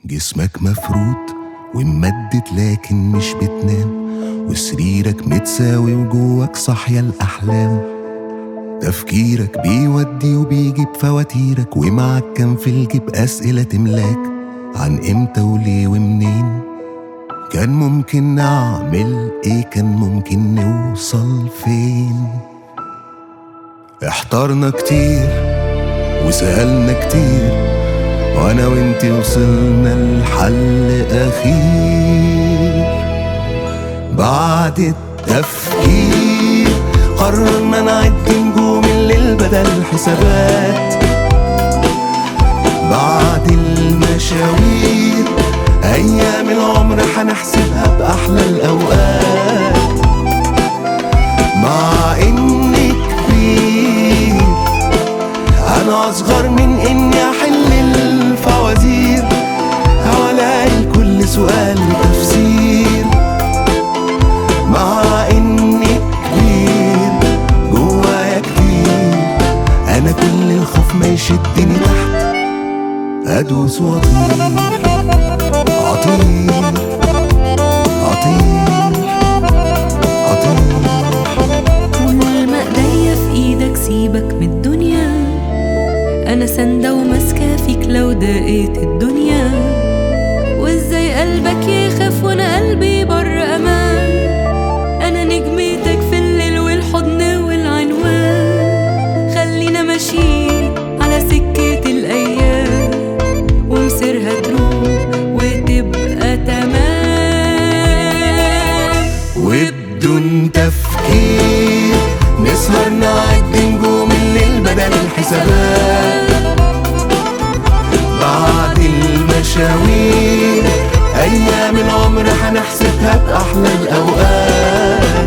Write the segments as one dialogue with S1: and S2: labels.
S1: جسمك مفروض وممدد لكن مش بتنام وسريرك متساوي وجواك صاحية الأحلام تفكيرك بيودي وبيجيب فواتيرك ومعك كان في الجيب أسئلة تملاك عن إمتى وليه ومنين كان ممكن نعمل إيه كان ممكن نوصل فين احترنا كتير وسألنا كتير وانا وانتي وصلنا لحل اخير بعد التفكير قررنا نعد نجوم الليل بدل حسابات بعد المشاوير ايام العمر هنحسبها باحلى الاوقات مع اني كبير انا اصغر من اني احل الفوازير هلاقي لكل سؤال تفسير مع اني كبير جوايا كتير انا كل الخوف ما يشدني تحت ادوس واطير اطير اطير اطير
S2: طول ما ايديا في ايدك سيبك من الدنيا انا سندة وماسكة فيك لو دقيت الدنيا وازاي قلبك يخاف وانا قلبي بر امان انا نجمتك في الليل والحضن والعنوان خلينا ماشيين على سكة الايام ومسيرها تروح وتبقى تمام
S1: وبدون تفكير نسهر نعد نجوم الليل بدل الحسابات بعد المشاوير ايام العمر هنحسبها باحلى الاوقات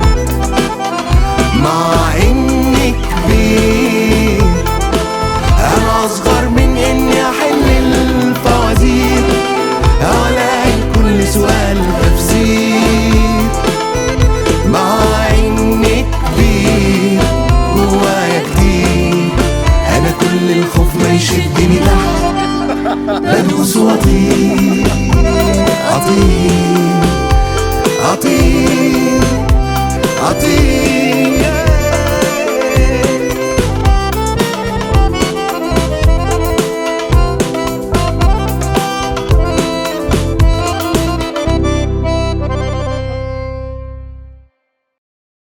S1: مع اني كبير انا اصغر من اني احل الفوازير الاقي كل سؤال تفسير مع اني كبير جوايا كتير انا كل الخوف ما يشدني تحت بدوس واطير اطير اطير اطير